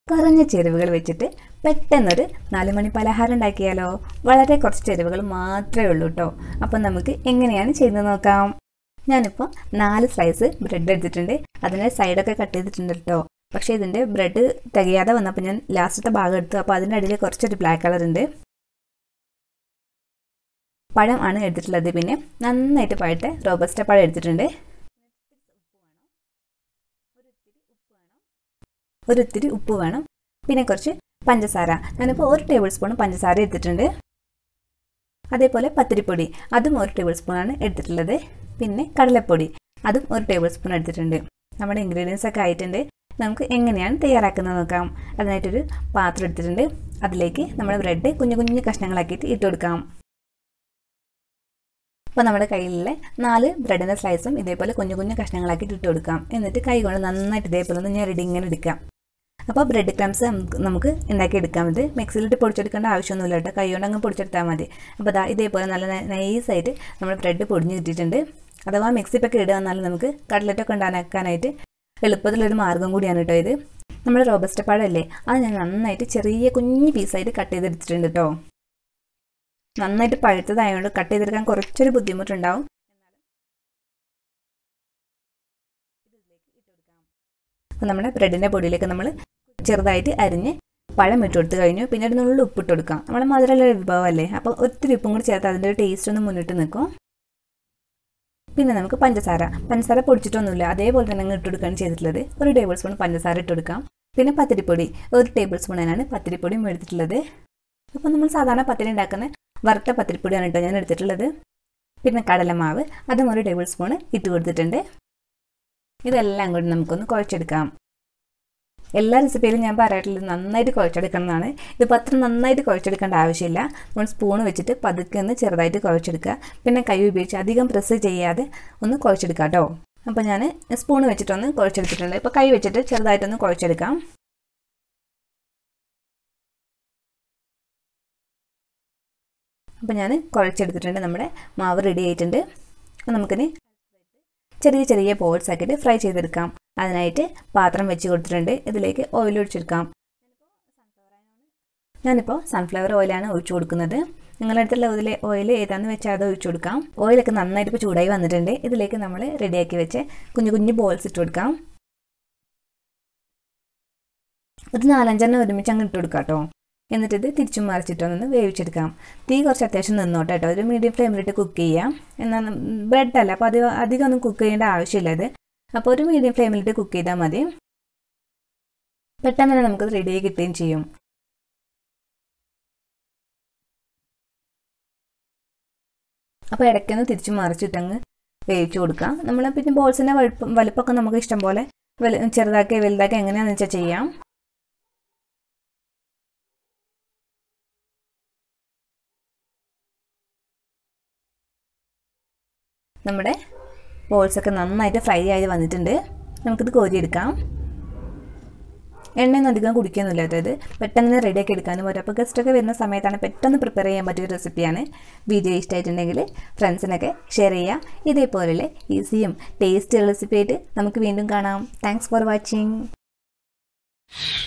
കുറഞ്ഞ ചേരുവകൾ വെച്ചിട്ട് പെട്ടെന്നൊരു നാല് മണി പലഹാരം ഉണ്ടാക്കിയാലോ വളരെ കുറച്ച് ചേരുവകൾ മാത്രമേ ഉള്ളൂ കേട്ടോ അപ്പം നമുക്ക് എങ്ങനെയാണ് ചെയ്യുന്നത് നോക്കാം ഞാനിപ്പോൾ നാല് സ്ലൈസ് ബ്രെഡ് എടുത്തിട്ടുണ്ട് അതിനെ സൈഡൊക്കെ കട്ട് ചെയ്തിട്ടുണ്ട് കേട്ടോ പക്ഷേ ഇതിൻ്റെ ബ്രെഡ് തികയാതെ വന്നപ്പോൾ ഞാൻ ലാസ്റ്റത്തെ ഭാഗം എടുത്തു അപ്പോൾ അതിൻ്റെ അടിയിൽ കുറച്ചൊരു ബ്ലാക്ക് കളർ ഉണ്ട് പഴം ആണ് എടുത്തിട്ടുള്ളത് പിന്നെ നന്നായിട്ട് പഴത്തെ റോബസ്റ്റ പഴം എടുത്തിട്ടുണ്ട് ഒരു ഇത്തിരി ഉപ്പ് വേണം പിന്നെ കുറച്ച് പഞ്ചസാര ഞാനിപ്പോൾ ഒരു ടേബിൾ സ്പൂൺ പഞ്ചസാര എടുത്തിട്ടുണ്ട് അതേപോലെ പത്തിരിപ്പൊടി അതും ഒരു ടേബിൾ സ്പൂണാണ് എടുത്തിട്ടുള്ളത് പിന്നെ കടലപ്പൊടി അതും ഒരു ടേബിൾ സ്പൂൺ എടുത്തിട്ടുണ്ട് നമ്മുടെ ഇൻഗ്രീഡിയൻസ് ഒക്കെ ആയിട്ടുണ്ട് നമുക്ക് എങ്ങനെയാണ് തയ്യാറാക്കുന്നത് നോക്കാം അതിനായിട്ടൊരു പാത്രം എടുത്തിട്ടുണ്ട് അതിലേക്ക് നമ്മുടെ ബ്രെഡ് കുഞ്ഞു കുഞ്ഞു കഷ്ണങ്ങളാക്കിയിട്ട് ഇട്ട് കൊടുക്കാം അപ്പോൾ നമ്മുടെ കയ്യിലുള്ള നാല് ബ്രെഡിൻ്റെ സ്ലൈസും ഇതേപോലെ കുഞ്ഞു കുഞ്ഞു കഷ്ണങ്ങളാക്കിയിട്ട് ഇട്ട് കൊടുക്കാം എന്നിട്ട് കൈ കൊണ്ട് നന്നായിട്ട് ഇതേപോലെ ഒന്ന് ഞെരടി ഇങ്ങനെ എടുക്കാം അപ്പോൾ ബ്രെഡ് ക്രംസ് നമുക്ക് നമുക്ക് ഉണ്ടാക്കിയെടുക്കാം ഇത് മിക്സിയിലിട്ട് പൊടിച്ചെടുക്കേണ്ട ആവശ്യമൊന്നുമില്ല കേട്ടോ കൈ കൊണ്ട് അങ്ങ് പൊടിച്ചെടുത്താൽ മതി അപ്പോൾ ദാ ഇതേപോലെ നല്ല നൈസായിട്ട് നമ്മൾ ബ്രെഡ് പൊടിഞ്ഞ് കിട്ടിയിട്ടുണ്ട് അഥവാ മിക്സിപ്പൊക്കെ ഇടുക എന്നാലും നമുക്ക് കട്ട്ലറ്റൊക്കെ ഉണ്ടാക്കാനായിട്ട് എളുപ്പത്തിലൊരു മാർഗ്ഗം കൂടിയാണ് കേട്ടോ ഇത് നമ്മൾ റോബസ്റ്റ് പഴമല്ലേ അത് ഞാൻ നന്നായിട്ട് ചെറിയ കുഞ്ഞ് പീസായിട്ട് കട്ട് ചെയ്തെടുത്തിട്ടുണ്ട് കേട്ടോ നന്നായിട്ട് പഴുത്തതായതുകൊണ്ട് കട്ട് ചെയ്തെടുക്കാൻ കുറച്ചൊരു ബുദ്ധിമുട്ടുണ്ടാവും അപ്പോൾ നമ്മുടെ ബ്രെഡിൻ്റെ പൊടിയിലേക്ക് നമ്മൾ ചെറുതായിട്ട് അരിഞ്ഞ് പഴം ഇട്ട് കൊടുത്ത് കഴിഞ്ഞു പിന്നെ ഒരു നുള്ളിൽ ഉപ്പിട്ട് കൊടുക്കാം നമ്മുടെ മധുരമുള്ള വിഭവമല്ലേ അപ്പോൾ ഒത്തിരി ഉപ്പും കൂടി ചേർത്ത് അതിൻ്റെ ഒരു ടേസ്റ്റ് ഒന്ന് മുന്നിട്ട് നിൽക്കും പിന്നെ നമുക്ക് പഞ്ചസാര പഞ്ചസാര പൊടിച്ചിട്ടൊന്നുമില്ല അതേപോലെ തന്നെ അങ്ങ് ഇട്ട് കൊടുക്കുകയാണ് ചെയ്തിട്ടുള്ളത് ഒരു ടേബിൾ സ്പൂൺ പഞ്ചസാര ഇട്ട് കൊടുക്കാം പിന്നെ പത്തിരിപ്പൊടി ഒരു ടേബിൾ സ്പൂണിനാണ് പത്തിരിപ്പൊടിയും എടുത്തിട്ടുള്ളത് അപ്പോൾ നമ്മൾ സാധാരണ പത്തിരി ഉണ്ടാക്കുന്ന വറുത്ത പത്തിരിപ്പൊടിയാണ് കേട്ടോ ഞാൻ എടുത്തിട്ടുള്ളത് പിന്നെ കടലമാവ് അതും ഒരു ടേബിൾ സ്പൂൺ ഇട്ട് കൊടുത്തിട്ടുണ്ട് ഇതെല്ലാം കൂടി നമുക്കൊന്ന് കുഴച്ചെടുക്കാം എല്ലാ റെസിപ്പിയിലും ഞാൻ പറയാറുള്ളത് നന്നായിട്ട് കുഴച്ചെടുക്കണം എന്നാണ് ഇതിപ്പോൾ അത്ര നന്നായിട്ട് കുഴച്ചെടുക്കേണ്ട ആവശ്യമില്ല നമ്മൾ സ്പൂൺ വെച്ചിട്ട് പതുക്കെ ഒന്ന് ചെറുതായിട്ട് കുഴച്ചെടുക്കുക പിന്നെ കൈ ഉപയോഗിച്ച് അധികം പ്രസ് ചെയ്യാതെ ഒന്ന് കുഴച്ചെടുക്കാം കേട്ടോ അപ്പോൾ ഞാൻ സ്പൂൺ വെച്ചിട്ടൊന്ന് കുഴച്ചെടുത്തിട്ടുണ്ട് ഇപ്പോൾ കൈ വെച്ചിട്ട് ചെറുതായിട്ടൊന്ന് കുഴച്ചെടുക്കാം അപ്പോൾ ഞാൻ കുഴച്ചെടുത്തിട്ടുണ്ട് നമ്മുടെ മാവ് റെഡി ആയിട്ടുണ്ട് അപ്പോൾ നമുക്കിനി ചെറിയ ചെറിയ ബോൾസ് ആക്കിയിട്ട് ഫ്രൈ ചെയ്തെടുക്കാം അതിനായിട്ട് പാത്രം വെച്ച് കൊടുത്തിട്ടുണ്ട് ഇതിലേക്ക് ഓയിൽ ഒഴിച്ചെടുക്കാം ഞാനിപ്പോൾ സൺഫ്ലവർ ഓയിലാണ് ഒഴിച്ചു കൊടുക്കുന്നത് നിങ്ങളുടെ അടുത്തുള്ള ഇതിലെ ഓയിൽ ഏതാണെന്ന് വെച്ചാൽ അത് ഒഴിച്ചു കൊടുക്കാം ഓയിലൊക്കെ നന്നായിട്ട് ഇപ്പോൾ ചൂടായി വന്നിട്ടുണ്ട് ഇതിലേക്ക് നമ്മൾ റെഡിയാക്കി വെച്ച് കുഞ്ഞു കുഞ്ഞു ബോൾസ് ഇട്ട് കൊടുക്കാം ഒരു നാലഞ്ചെണ്ണം ഒരുമിച്ച് അങ്ങ് ഇട്ട് കൊടുക്കാം കേട്ടോ എന്നിട്ട് ഇത് തിരിച്ചും മറിച്ചിട്ടൊന്ന് വേവിച്ചെടുക്കാം തീ കുറച്ച് അത്യാവശ്യം നിന്നോട്ടെ കേട്ടോ ഒരു മീഡിയം ഫ്ലെയിമിലിട്ട് കുക്ക് ചെയ്യാം എന്നാൽ ബ്രെഡ് അല്ല അപ്പോൾ അധികം അധികം ഒന്നും കുക്ക് ചെയ്യേണ്ട ആവശ്യമില്ല ഇത് അപ്പോൾ ഒരു മീഡിയം ഫ്ലെയിമിലിട്ട് കുക്ക് ചെയ്താൽ മതി പെട്ടെന്ന് തന്നെ നമുക്ക് റെഡിയായി കിട്ടുകയും ചെയ്യും അപ്പോൾ ഇടയ്ക്കൊന്ന് തിരിച്ച് മറിച്ചിട്ടങ്ങ് വേവിച്ച് കൊടുക്കാം നമ്മൾ പിന്നെ ബോൾസിൻ്റെ വലുപ്പം വലുപ്പമൊക്കെ നമുക്ക് ഇഷ്ടം പോലെ വലു ചെറുതാക്കി വലുതാക്കി എങ്ങനെയാണെന്ന് വെച്ചാൽ ചെയ്യാം നമ്മുടെ ബോൾസൊക്കെ നന്നായിട്ട് ഫ്രൈ ആയി വന്നിട്ടുണ്ട് നമുക്കിത് കോരിയെടുക്കാം എണ്ണയൊന്നും അധികം കുടിക്കൊന്നുമില്ല അതായത് പെട്ടെന്ന് റെഡിയാക്കി എടുക്കാനും പറ്റും അപ്പോൾ ഗസ്റ്റൊക്കെ വരുന്ന സമയത്താണ് പെട്ടെന്ന് പ്രിപ്പയർ ചെയ്യാൻ പറ്റിയ റെസിപ്പിയാണ് വീഡിയോ ഇഷ്ടമായിട്ടുണ്ടെങ്കിൽ ഫ്രണ്ട്സിനൊക്കെ ഷെയർ ചെയ്യുക ഇതേപോലെ ഈസിയും ടേസ്റ്റിയുള്ള റെസിപ്പി ആയിട്ട് നമുക്ക് വീണ്ടും കാണാം താങ്ക്സ് ഫോർ വാച്ചിങ്